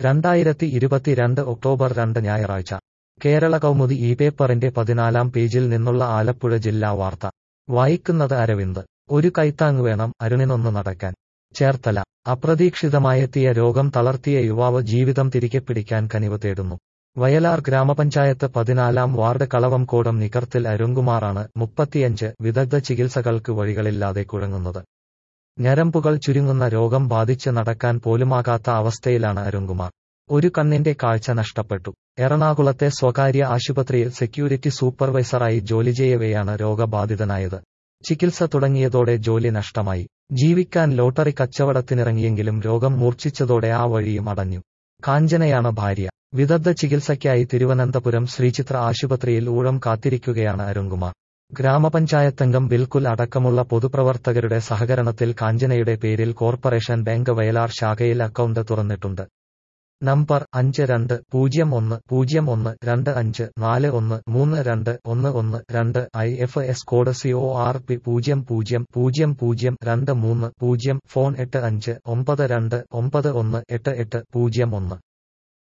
രണ്ടായിരത്തി ഇരുപത്തിരണ്ട് ഒക്ടോബർ രണ്ട് ഞായറാഴ്ച കേരള കൗമുദി ഈ പേപ്പറിന്റെ പതിനാലാം പേജിൽ നിന്നുള്ള ആലപ്പുഴ ജില്ലാ വാർത്ത വായിക്കുന്നത് അരവിന്ദ് ഒരു കൈത്താങ് വേണം അരുണിനൊന്ന് നടക്കാൻ ചേർത്തല അപ്രതീക്ഷിതമായെത്തിയ രോഗം തളർത്തിയ യുവാവ് ജീവിതം തിരികെ പിടിക്കാൻ കനിവ് തേടുന്നു വയലാർ ഗ്രാമപഞ്ചായത്ത് പതിനാലാം വാർഡ് കളവംകോടം നികർത്തിൽ അരുൺകുമാറാണ് മുപ്പത്തിയഞ്ച് വിദഗ്ധ ചികിത്സകൾക്ക് വഴികളില്ലാതെ കുഴങ്ങുന്നത് ഞരമ്പുകൾ ചുരുങ്ങുന്ന രോഗം ബാധിച്ച് നടക്കാൻ പോലുമാകാത്ത അവസ്ഥയിലാണ് അരുൺകുമാർ ഒരു കണ്ണിന്റെ കാഴ്ച നഷ്ടപ്പെട്ടു എറണാകുളത്തെ സ്വകാര്യ ആശുപത്രിയിൽ സെക്യൂരിറ്റി സൂപ്പർവൈസറായി ജോലി ചെയ്യവെയാണ് രോഗബാധിതനായത് ചികിത്സ തുടങ്ങിയതോടെ ജോലി നഷ്ടമായി ജീവിക്കാൻ ലോട്ടറി കച്ചവടത്തിനിറങ്ങിയെങ്കിലും രോഗം മൂർച്ഛിച്ചതോടെ ആ വഴിയും അടഞ്ഞു കാഞ്ചനയാണ് ഭാര്യ വിദഗ്ധ ചികിത്സയ്ക്കായി തിരുവനന്തപുരം ശ്രീചിത്ര ആശുപത്രിയിൽ ഊഴം കാത്തിരിക്കുകയാണ് അരുൺകുമാർ ഗ്രാമപഞ്ചായത്തംഗം ബിൽക്കുൽ അടക്കമുള്ള പൊതുപ്രവർത്തകരുടെ സഹകരണത്തിൽ കാഞ്ചനയുടെ പേരിൽ കോർപ്പറേഷൻ ബാങ്ക് വയലാർ ശാഖയിൽ അക്കൗണ്ട് തുറന്നിട്ടുണ്ട് നമ്പർ അഞ്ച് രണ്ട് പൂജ്യം ഒന്ന് പൂജ്യം ഒന്ന് രണ്ട് അഞ്ച് നാല് ഒന്ന് മൂന്ന് രണ്ട് ഒന്ന് ഒന്ന് രണ്ട് I F S code C O R P പൂജ്യം പൂജ്യം പൂജ്യം പൂജ്യം രണ്ട് മൂന്ന് പൂജ്യം ഫോൺ എട്ട് അഞ്ച് ഒമ്പത് രണ്ട് ഒമ്പത് ഒന്ന് എട്ട് എട്ട് പൂജ്യം ഒന്ന്